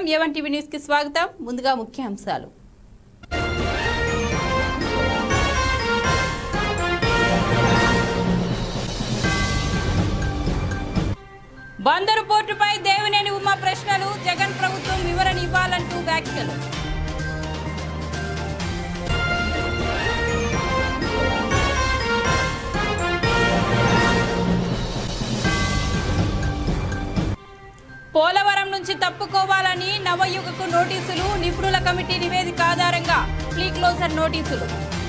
A1 TV news కి స్వాగతం ముందుగా ముఖ్యాంశాలు బందరు పోర్టుపై దేవినేని ఉమా ప్రశ్నలు జగన్ ప్రభుత్వం వివరణ ఇవ్వాలంటూ వ్యాఖ్యలు పోలవరం నుంచి తప్పుకోవాలని నవయుగకు నోటీసులు నిపుణుల కమిటీ నివేదిక ఆధారంగా ప్లీ క్లోజర్ నోటీసులు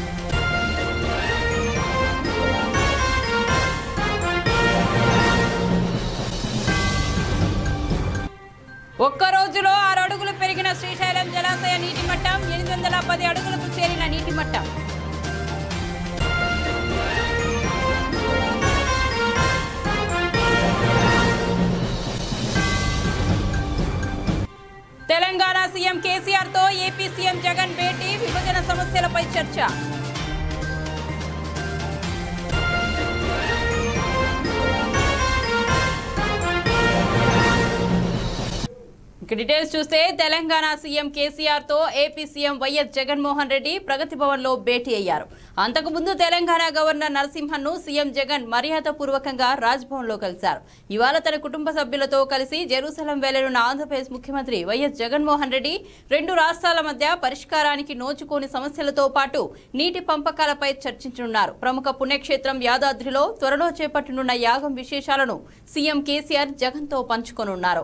ఒక్క రోజులో ఆరు అడుగులు పెరిగిన శ్రీశైలం జలాశయ నీటి మట్టం ఎనిమిది వందల పది అడుగులకు చేరిన నీటి మట్టం తెలంగాణ సీఎం కేసీఆర్ తో ఏపీ సీఎం జగన్ భేటీ విభజన సమస్యలపై చర్చ ఇక డీటెయిల్స్ చూస్తే తెలంగాణ సీఎం కేసీఆర్ తో AP CM YS Jaganmohan Reddy Pragathi Bhavan లో భేటీ అయ్యారు అంతకుముందు తెలంగాణ గవర్నర్ నరసింహన్ ను సీఎం జగన్ మర్యాద పూర్వకంగా రాజ్భవన్ లో కలిశారు ఇవాళ తన కుటుంబ సభ్యులతో కలిసి జెరూసలం వెళ్లనున్న ఆంధ్రప్రదేశ్ ముఖ్యమంత్రి వైఎస్ జగన్మోహన్ రెడ్డి రెండు రాష్ట్రాల మధ్య పరిష్కారానికి నోచుకోని సమస్యలతో పాటు నీటి పంపకాలపై చర్చించనున్నారు ప్రముఖ పుణ్యక్షేత్రం యాదాద్రిలో త్వరలో చేపట్టనున్న యాగం విశేషాలను సీఎం కేసీఆర్ జగన్ తో పంచుకోనున్నారు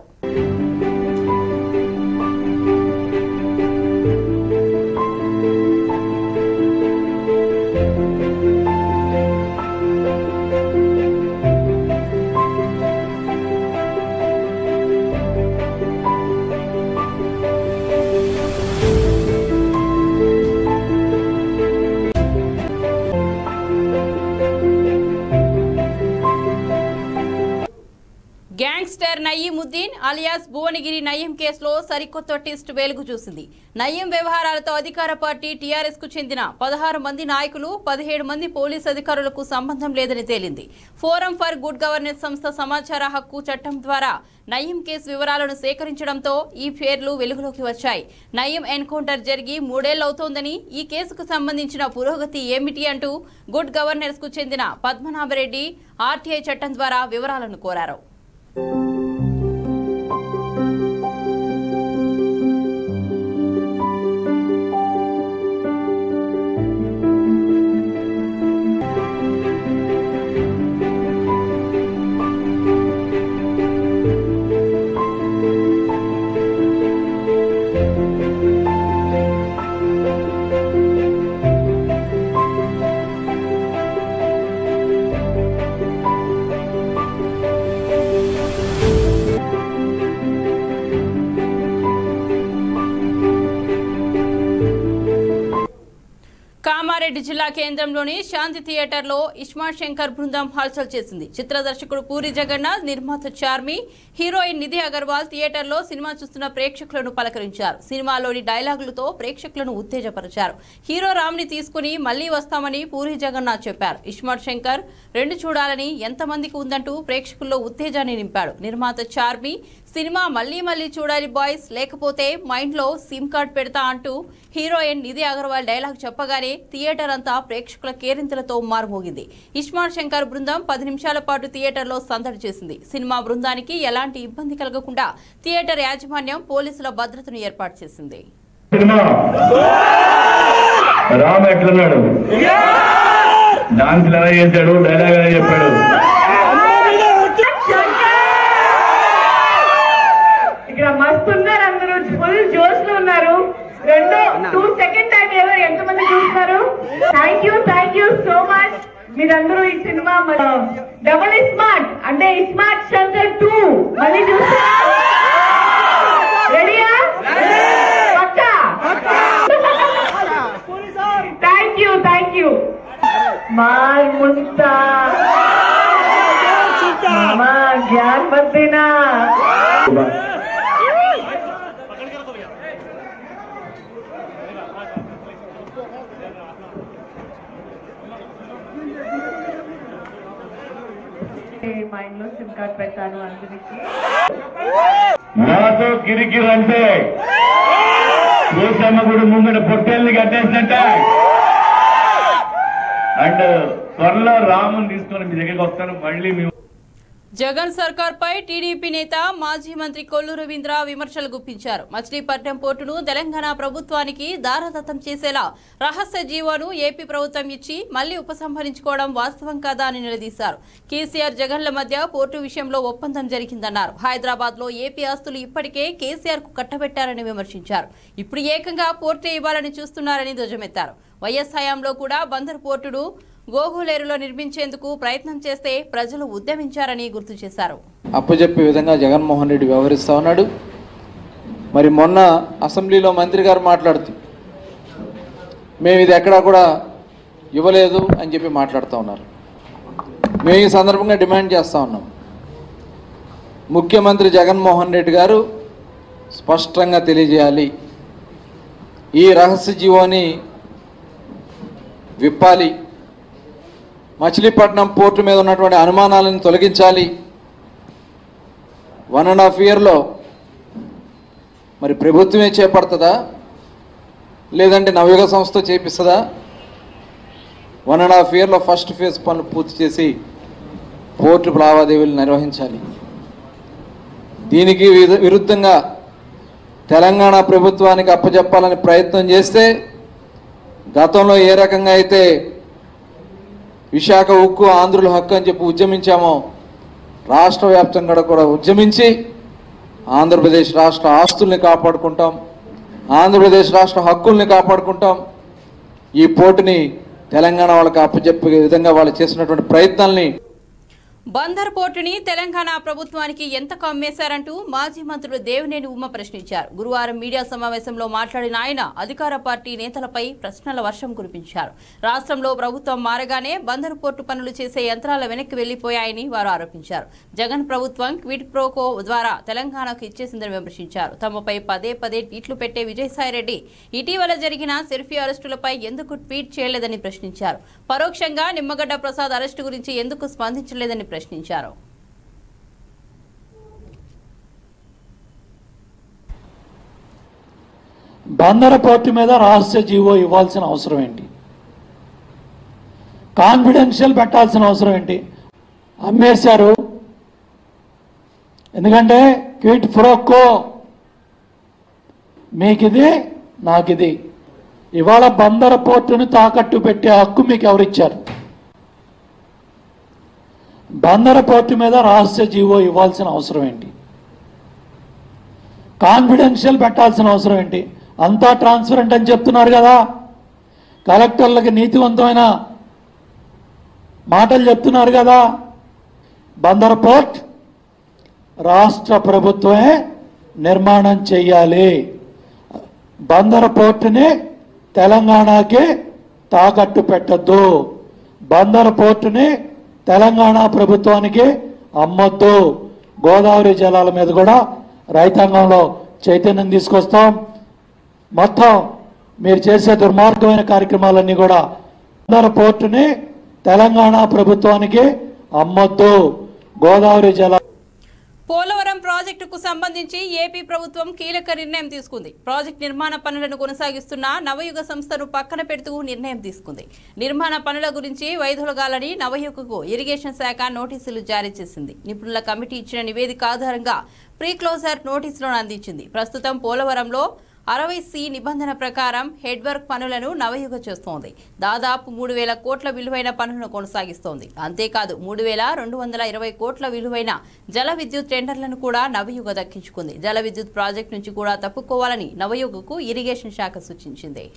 గ్యాంగ్స్టర్ నయీముద్దీన్ అలియాస్ భువనగిరి నయీం కేసులో సరికొత్త ట్విస్ట్ వెలుగు చూసింది నయీం వ్యవహారాలతో అధికార పార్టీ టీఆర్ఎస్ కు చెందిన పదహారు మంది నాయకులు పదిహేడు మంది పోలీస్ అధికారులకు సంబంధం లేదని తేలింది ఫోరం ఫర్ గుడ్ గవర్నెన్స్ సంస్థ సమాచార హక్కు చట్టం ద్వారా నయీం కేసు వివరాలను సేకరించడంతో ఈ పేర్లు వెలుగులోకి వచ్చాయి నయీం ఎన్కౌంటర్ జరిగి మూడేళ్లవుతోందని ఈ కేసుకు సంబంధించిన పురోగతి ఏమిటి అంటూ గుడ్ గవర్నెన్స్ కు చెందిన పద్మనాభరెడ్డి ఆర్టీఐ చట్టం ద్వారా వివరాలను కోరారు కామారెడ్డి జిల్లా కేంద్రంలోని శాంతి థియేటర్లో ఇస్మార్ట్ శంకర్ బృందం హల్చల్ చేసింది చిత్ర దర్శకుడు పూరి జగన్నాథ్ నిర్మాత చార్మి హీరోయిన్ నిధి అగర్వాల్ థియేటర్లో సినిమా చూస్తున్న ప్రేక్షకులను పలకరించారు సినిమాలోని డైలాగులతో ప్రేక్షకులను ఉత్తేజపరిచారు హీరో రామ్ని తీసుకుని మళ్లీ వస్తామని పూరి జగన్నాథ్ చెప్పారు ఇస్మార్ట్ శంకర్ రెండు చూడాలని ఎంతమందికి ఉందంటూ ప్రేక్షకుల్లో ఉత్తేజాన్ని నింపాడు నిర్మాత చార్మి సినిమా మళ్లీ మళ్లీ చూడాలి బాయ్స్ లేకపోతే మైండ్లో సిమ్ కార్డ్ పెడతా అంటూ హీరోయిన్ నిధి అగర్వాల్ డైలాగ్ చెప్పగానే థియేటర్ అంతా ప్రేక్షకుల కేరింతలతో మారుమోగింది ఇస్మార్ట్ శంకర్ బృందం పది నిమిషాల పాటు థియేటర్లో సందడి చేసింది సినిమా బృందానికి ఎలాంటి ఇబ్బంది కలగకుండా థియేటర్ యాజమాన్యం పోలీసుల భద్రతను ఏర్పాటు చేసింది సినిమా రామ్ ఎట్లున్నాడు డాన్స్ ఎలా చేశాడు డైలాగ్ ఎలా చెప్పాడు ఇక్కడ మస్తు ఉన్నారు అందరూ ఫుల్ జోష్ లో ఉన్నారు రెండు టూ సెకండ్ టైం ఎవరు ఎంతమంది చూస్తున్నారు thank you thank you so much మీరందరూ ఈ సినిమా డబుల్ స్మార్ట్ అంటే స్మార్ట్ శంకర్ టూ మళ్ళీ చూస్తారా రెడీయా పక్కా థ్యాంక్ యూ థ్యాంక్ యూ మార్ ముస్తా మామా జ్ఞాన్ బద్దినా మైండ్ లో సిమ్ కార్డ్ పెట్టాను అందరికి నాతో కిరికిరి అంటే పోసమ్మ గుడి ముంగడ పొట్టేల్ని కట్టేసినట్ట అండ్ త్వరలో రాముని తీసుకొని మీ దగ్గరికి వస్తాను మళ్ళీ మీ జగన్ సర్కార్ పై టీడీపీ నేత మాజీ మంత్రి కొల్లు రవీంద్ర విమర్శలు గుప్పించారు మచిలీపట్నం పోర్టును తెలంగాణ ప్రభుత్వానికి దారదత్తం చేసేలా రహస్య జీవోను ఏపీ ప్రభుత్వం ఇచ్చి మళ్లీ ఉపసంహరించుకోవడం వాస్తవం కాదా అని నిలదీశారు కేసీఆర్ జగన్ల మధ్య పోర్టు విషయంలో ఒప్పందం జరిగిందన్నారు హైదరాబాద్ లో ఏపీ ఆస్తులు ఇప్పటికే కేసీఆర్ కు కట్టబెట్టారని విమర్శించారు ఇప్పుడు ఏకంగా పోర్టే ఇవ్వాలని చూస్తున్నారని ధ్వజమెత్తారు వైఎస్ హయాంలో కూడా బందర్ పోర్టును గోగులేరులో నిర్మించేందుకు ప్రయత్నం చేస్తే ప్రజలు ఉద్యమించారని గుర్తు చేశారు అప్పచెప్పే విధంగా జగన్మోహన్ రెడ్డి వ్యవహరిస్తూ ఉన్నాడు మరి మొన్న అసెంబ్లీలో మంత్రి గారు మాట్లాడుతూ మేము ఇది ఎక్కడా కూడా ఇవ్వలేదు అని చెప్పి మాట్లాడుతూ ఉన్నారు మేము ఈ సందర్భంగా డిమాండ్ చేస్తూ ఉన్నాం ముఖ్యమంత్రి జగన్మోహన్ రెడ్డి గారు స్పష్టంగా తెలియజేయాలి ఈ రహస్య జీవోని విప్పాలి మచిలీపట్నం పోర్టు మీద ఉన్నటువంటి అనుమానాలను తొలగించాలి వన్ అండ్ హాఫ్ ఇయర్లో మరి ప్రభుత్వమే చేపడుతుందా లేదంటే నవయుగ సంస్థ చేపిస్తుందా వన్ అండ్ హాఫ్ ఇయర్లో ఫస్ట్ ఫేజ్ పనులు పూర్తి చేసి పోర్టు లావాదేవీలు నిర్వహించాలి దీనికి విరు- విరుద్ధంగా తెలంగాణ ప్రభుత్వానికి అప్పచెప్పాలని ప్రయత్నం చేస్తే గతంలో ఏ రకంగా అయితే విశాఖ ఉక్కు ఆంధ్రుల హక్కు అని చెప్పి ఉద్యమించామో రాష్ట్ర వ్యాప్తంగా కూడా ఉద్యమించి ఆంధ్రప్రదేశ్ రాష్ట్ర ఆస్తుల్ని కాపాడుకుంటాం ఆంధ్రప్రదేశ్ రాష్ట్ర హక్కుల్ని కాపాడుకుంటాం ఈ పోటుని తెలంగాణ వాళ్ళకి అప్పచెప్పే విధంగా వాళ్ళు చేసినటువంటి ప్రయత్నాల్ని బందర్ పోర్టుని తెలంగాణ ప్రభుత్వానికి ఎంత కమ్మేశారంటూ మాజీ మంత్రులు దేవినేని ఉమ్మ ప్రశ్నించారు గురువారం మీడియా సమావేశంలో మాట్లాడిన ఆయన అధికార పార్టీ నేతలపై ప్రశ్నల వర్షం కురిపించారు రాష్ట్రంలో ప్రభుత్వం మారగానే బందర్ పోర్టు పనులు చేసే యంత్రాల వెనక్కి వెళ్లిపోయాయని వారు ఆరోపించారు జగన్ ప్రభుత్వం క్విడ్ ప్రోకో ద్వారా తెలంగాణకు ఇచ్చేసిందని విమర్శించారు తమపై పదే పదే ట్వీట్లు పెట్టే విజయసాయిరెడ్డి ఇటీవల జరిగిన సెల్ఫీ అరెస్టులపై ఎందుకు ట్వీట్ చేయలేదని ప్రశ్నించారు పరోక్షంగా నిమ్మగడ్డ ప్రసాద్ అరెస్టు గురించి ఎందుకు స్పందించలేదని ప్రశ్నించారు బందర పోర్టు మీద రహస్య జీవో ఇవ్వాల్సిన అవసరం ఏంటి కాన్ఫిడెన్షియల్ పెట్టాల్సిన అవసరం ఏంటి అమ్మేశారు ఎందుకంటే క్విట్ ఫ్రోకో మీకిది నాకిది ఇవాళ బందర పోర్టును తాకట్టు పెట్టే హక్కు మీకు ఎవరిచ్చారు బందర పోర్టు మీద రహస్య జీవో ఇవ్వాల్సిన అవసరం ఏంటి కాన్ఫిడెన్షియల్ పెట్టాల్సిన అవసరం ఏంటి అంతా ట్రాన్స్పరెంట్ అని చెప్తున్నారు కదా కలెక్టర్లకి నీతివంతమైన మాటలు చెప్తున్నారు కదా బందర్ పోర్ట్ రాష్ట్ర ప్రభుత్వమే నిర్మాణం చెయ్యాలి బందర్ పోర్టుని తెలంగాణకి తాకట్టు పెట్టద్దు బందర్ పోర్టుని తెలంగాణ ప్రభుత్వానికి అమ్మొద్దు గోదావరి జలాల మీద కూడా రైతాంగంలో చైతన్యం తీసుకొస్తాం మొత్తం మీరు చేసే దుర్మార్గమైన కార్యక్రమాలన్నీ కూడా బందర్ పోర్టుని తెలంగాణ ప్రభుత్వానికి అమ్మొద్దు గోదావరి జల పోలవరం ప్రాజెక్టుకు సంబంధించి ఏపీ ప్రభుత్వం కీలక నిర్ణయం తీసుకుంది ప్రాజెక్ట్ నిర్మాణ పనులను కొనసాగిస్తున్న నవయుగ సంస్థను పక్కన పెడుతూ నిర్ణయం తీసుకుంది నిర్మాణ పనుల గురించి వైదొలగాలని నవయుగకు ఇరిగేషన్ శాఖ నోటీసులు జారీ చేసింది నిపుణుల కమిటీ ఇచ్చిన నివేదిక ఆధారంగా ప్రీ క్లోజర్ నోటీసులను అందించింది ప్రస్తుతం పోలవరంలో అరవై సి నిబంధన ప్రకారం హెడ్ వర్క్ పనులను నవయుగ చేస్తోంది దాదాపు మూడు వేల కోట్ల విలువైన పనులను కొనసాగిస్తోంది అంతేకాదు మూడు వేల రెండు వందల ఇరవై కోట్ల విలువైన జల విద్యుత్ టెండర్లను కూడా నవయుగ దక్కించుకుంది జల విద్యుత్ ప్రాజెక్టు నుంచి కూడా తప్పుకోవాలని నవయుగకు ఇరిగేషన్ శాఖ సూచించింది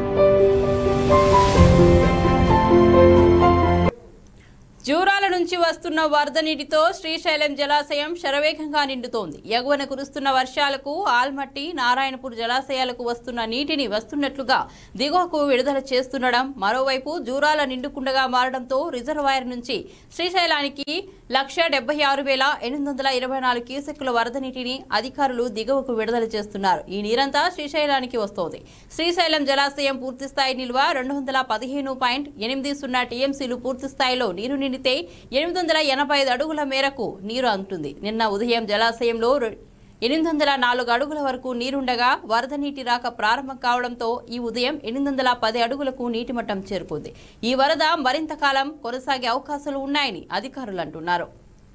జూరాల నుంచి వస్తున్న వస్తున్న వరద నీటితో శ్రీశైలం జలాశయం శరవేగంగా నిండుతోంది ఎగువన కురుస్తున్న వర్షాలకు ఆల్మట్టి నారాయణపూర్ జలాశయాలకు వస్తున్న నీటిని వస్తున్నట్లుగా దిగువకు విడుదల చేస్తుండడం మరోవైపు జూరాల నిండుకుండగా మారడంతో రిజర్వాయర్ నుంచి శ్రీశైలానికి లక్ష డెబ్బై ఆరు వేల ఎనిమిది వందల ఇరవై నాలుగు క్యూసెక్కుల వరద నీటిని అధికారులు దిగువకు విడుదల చేస్తున్నారు ఈ నీరంతా శ్రీశైలానికి వస్తోంది శ్రీశైలం జలాశయం పూర్తిస్థాయి నిల్వ రెండు వందల పదిహేను పాయింట్ ఎనిమిది సున్నా టీఎంసీలు పూర్తి స్థాయిలో నీరు నిండితే ఎనిమిది వందల ఎనభై ఐదు అడుగుల మేరకు నీరు అందుతుంది నిన్న ఉదయం జలాశయంలో రె- ఎనిమిది వందల నాలుగు అడుగుల వరకు నీరుండగా వరద నీటి రాక ప్రారంభం కావడంతో ఈ ఉదయం ఎనిమిది వందల పది అడుగులకు నీటి మట్టం చేరుకుంది ఈ వరద మరింత కాలం కొనసాగే అవకాశాలు ఉన్నాయని అధికారులు అంటున్నారు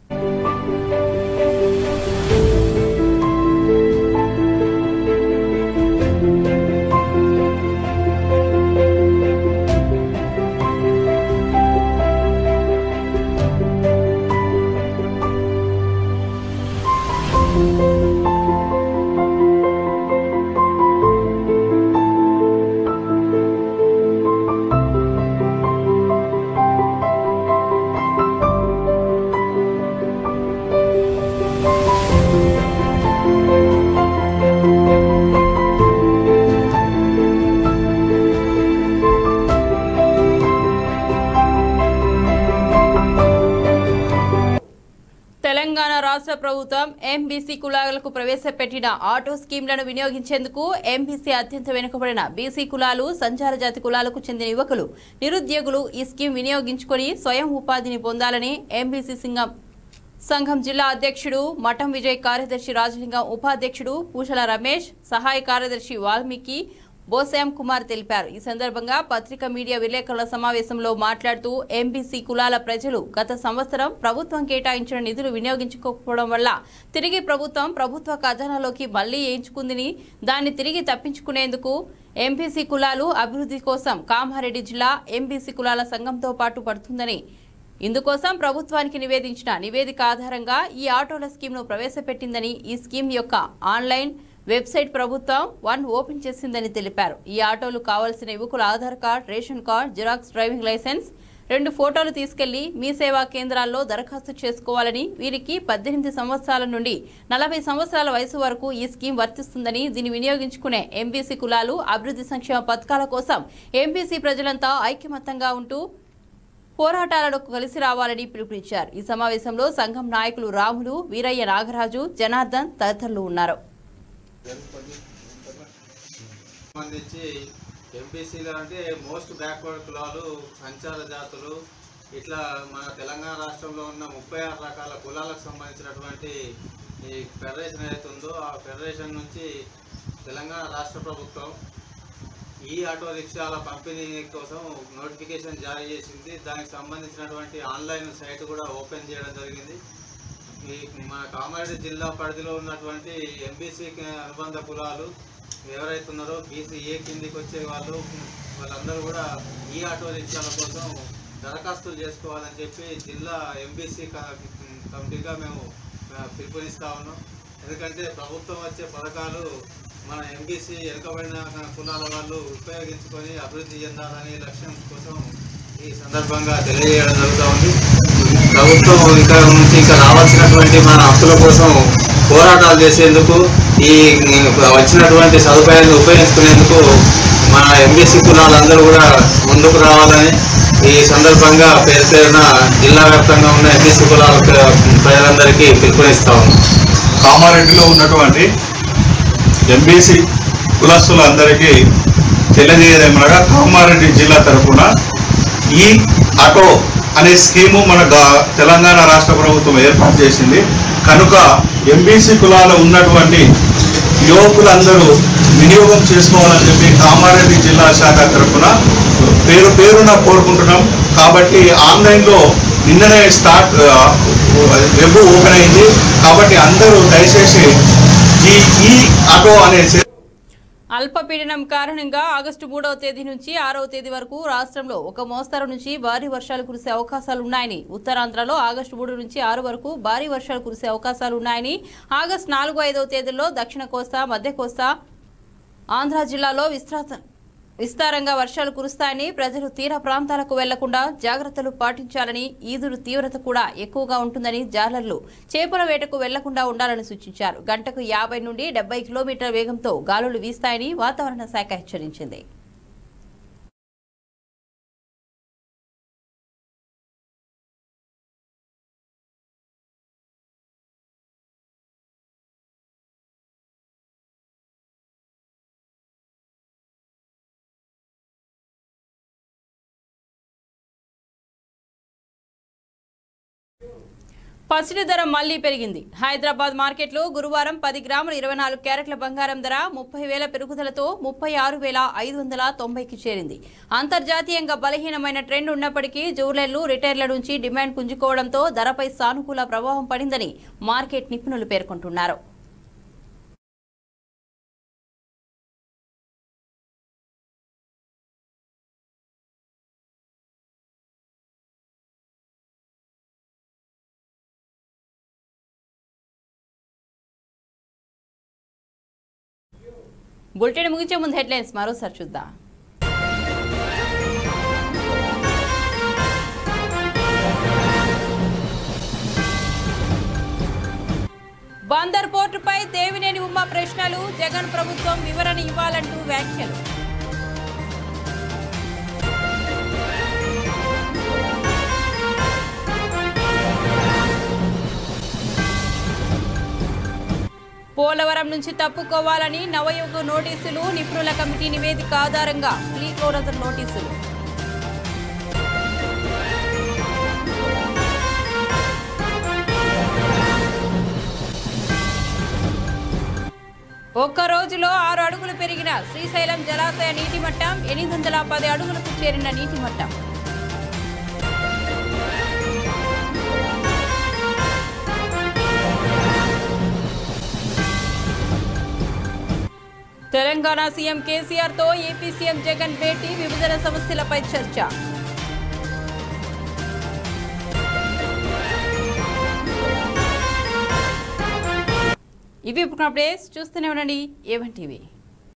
తెలంగాణ రాష్ట్ర ప్రభుత్వం ఎంబీసీ కులాలకు ప్రవేశపెట్టిన ఆటో స్కీమ్లను వినియోగించేందుకు ఎంబీసీ అత్యంత వెనుకబడిన బీసీ కులాలు సంచార జాతి కులాలకు చెందిన యువకులు నిరుద్యోగులు ఈ స్కీమ్ వినియోగించుకొని స్వయం ఉపాధిని పొందాలని ఎంబీసీ సింగం సంఘం జిల్లా అధ్యక్షుడు మఠం విజయ్ కార్యదర్శి రాజలింగం ఉపాధ్యక్షుడు పూషల రమేష్ సహాయ కార్యదర్శి వాల్మీకి బోసాం కుమార్ తెలిపారు ఈ సందర్భంగా పత్రిక మీడియా విలేకరుల సమావేశంలో మాట్లాడుతూ ఎంబీసీ కులాల ప్రజలు గత సంవత్సరం ప్రభుత్వం కేటాయించిన నిధులు వినియోగించుకోకపోవడం వల్ల తిరిగి ప్రభుత్వం ప్రభుత్వ ఖజానాలోకి మళ్లీ వేయించుకుందని దాన్ని తిరిగి తప్పించుకునేందుకు ఎంబీసీ కులాలు అభివృద్ధి కోసం కామారెడ్డి జిల్లా ఎంబీసీ కులాల సంఘంతో పాటు పడుతుందని ఇందుకోసం ప్రభుత్వానికి నివేదించిన నివేదిక ఆధారంగా ఈ ఆటోల స్కీమ్ను ప్రవేశపెట్టిందని ఈ స్కీమ్ యొక్క ఆన్లైన్ వెబ్సైట్ ప్రభుత్వం వన్ ఓపెన్ చేసిందని తెలిపారు ఈ ఆటోలు కావాల్సిన యువకుల Aadhaar card ration card xerox driving licence రెండు ఫోటోలు తీసుకెళ్లి మీ సేవా కేంద్రాల్లో దరఖాస్తు చేసుకోవాలని వీరికి పద్దెనిమిది సంవత్సరాల నుండి నలభై సంవత్సరాల వయసు వరకు ఈ స్కీమ్ వర్తిస్తుందని దీన్ని వినియోగించుకునే ఎంబీసీ కులాలు అభివృద్ధి సంక్షేమ పథకాల కోసం ఎంబీసీ ప్రజలంతా ఐక్యమత్యంగా ఉంటూ పోరాటాలలో కలిసి రావాలని పిలుపునిచ్చారు ఈ సమావేశంలో సంఘం నాయకులు రాములు వీరయ్య నాగరాజు జనార్దన్ తదితరులు ఉన్నారు సంబంధించి ఎంపీసీలు అంటే మోస్ట్ బ్యాక్వర్డ్ కులాలు సంచార జాతులు ఇట్లా మన తెలంగాణ రాష్ట్రంలో ఉన్న ముప్పై ఆరు రకాల కులాలకు సంబంధించినటువంటి ఈ ఫెడరేషన్ ఏదైతే ఉందో ఆ ఫెడరేషన్ నుంచి తెలంగాణ రాష్ట్ర ప్రభుత్వం ఈ ఆటో రిక్షాల పంపిణీ కోసం నోటిఫికేషన్ జారీ చేసింది దానికి సంబంధించినటువంటి ఆన్లైన్ సైట్ కూడా ఓపెన్ చేయడం జరిగింది ఈ మన కామారెడ్డి జిల్లా పరిధిలో ఉన్నటువంటి ఎంబీసీ అనుబంధ కులాలు ఎవరైతే ఉన్నారో బీసీ ఏ కిందికి వచ్చే వాళ్ళు వాళ్ళందరూ కూడా ఈ ఆటో రిక్షాల కోసం దరఖాస్తులు చేసుకోవాలని చెప్పి జిల్లా ఎంబీసీ కమిటీగా మేము ఆ, పిలుపునిస్తా ఉన్నాం ఎందుకంటే ప్రభుత్వం వచ్చే పథకాలు మన ఎంబీసీ వెనుకబడిన కులాల వాళ్ళు ఉపయోగించుకొని అభివృద్ధి చెందాలనే లక్ష్యం కోసం ఈ సందర్భంగా తెలియజేయడం జరుగుతూ ఉంది ప్రభుత్వం ఇంకా నుంచి ఇంకా రావాల్సినటువంటి మన హక్కుల కోసం పోరాటాలు చేసేందుకు ఈ వచ్చినటువంటి సదుపాయాన్ని ఉపయోగించుకునేందుకు మన ఎంబీసీ కులాలందరూ కూడా ముందుకు రావాలని ఈ సందర్భంగా పేరు పేరున జిల్లా వ్యాప్తంగా ఉన్న ఎంబీసీ కులాల ప్ర- ప్రజలందరికీ పిలుపునిస్తా ఉన్నాం కామారెడ్డిలో ఉన్నటువంటి ఎంబీసీ కులస్తులందరికీ తెలియజేయదేమనగా కామారెడ్డి జిల్లా తరఫున ఈ ఆటో అనే స్కీము మన గా- తెలంగాణ రాష్ట్ర ప్రభుత్వం ఏర్పాటు చేసింది కనుక ఎంబీసీ కులాలు ఉన్నటువంటి యువకులందరూ వినియోగం చేసుకోవాలని చెప్పి కామారెడ్డి జిల్లా శాఖ తరఫున పేరు పేరున కోరుకుంటున్నాం కాబట్టి ఆన్లైన్లో నిన్ననే స్టార్ట్ ఆ, వెబ్ ఓపెన్ అయింది కాబట్టి అందరూ దయచేసి ఈ ఈ ఆటో అనే సే- అల్పపీడనం కారణంగా ఆగస్టు మూడవ తేదీ నుంచి ఆరవ తేదీ వరకు రాష్ట్రంలో ఒక మోస్తరు నుంచి భారీ వర్షాలు కురిసే అవకాశాలు ఉన్నాయని ఉత్తరాంధ్రలో ఆగస్టు మూడు నుంచి ఆరు వరకు భారీ వర్షాలు కురిసే అవకాశాలు ఉన్నాయని ఆగస్టు నాలుగు ఐదవ తేదీల్లో దక్షిణ కోస్తా మధ్య కోస్తా ఆంధ్ర జిల్లాలో విస్తృత విస్తారంగా వర్షాలు కురుస్తాయని ప్రజలు తీర ప్రాంతాలకు వెళ్లకుండా జాగ్రత్తలు పాటించాలని ఈదురు తీవ్రత కూడా ఎక్కువగా ఉంటుందని జాలర్లు చేపల వేటకు వెళ్లకుండా ఉండాలని సూచించారు గంటకు యాభై నుండి డెబ్బై కిలోమీటర్ల వేగంతో గాలులు వీస్తాయని వాతావరణ శాఖ హెచ్చరించింది పసిడి ధర మళ్లీ పెరిగింది హైదరాబాద్ మార్కెట్లో గురువారం పది గ్రాముల ఇరవై నాలుగు క్యారెట్ల బంగారం ధర ముప్పై వేల పెరుగుదలతో ముప్పై ఆరు వేల ఐదు వందల తొంభైకి చేరింది అంతర్జాతీయంగా బలహీనమైన ట్రెండ్ ఉన్నప్పటికీ జూలైలు రిటైర్ల నుంచి డిమాండ్ పుంజుకోవడంతో ధరపై సానుకూల ప్రభావం పడిందని మార్కెట్ నిపుణులు పేర్కొంటున్నారు బులెటిన్ ముగించే ముందు హెడ్లైన్స్ మరోసారి చూద్దాం బందర్ పోర్టుపై దేవినేని ఉమ్మ ప్రశ్నలు జగన్ ప్రభుత్వం వివరణ ఇవ్వాలంటూ వ్యాఖ్యలు పోలవరం నుంచి తప్పుకోవాలని నవయుగ నోటీసులు నిపుణుల కమిటీ నివేదిక ఆధారంగా ప్రీ క్లోజర్ నోటీసులు ఒక్క రోజులో ఆరు అడుగులు పెరిగిన శ్రీశైలం జలాశయ నీటి మట్టం ఎనిమిది వందల పది అడుగులకు చేరిన నీటి మట్టం తెలంగాణ సీఎం కేసీఆర్ తో ఏపీ సీఎం జగన్ భేటీ విభజన సమస్యలపై చర్చ ఇవి ఇప్పుడు అప్డేట్స్ చూస్తూనే ఉండండి ఏవన్ టీవీ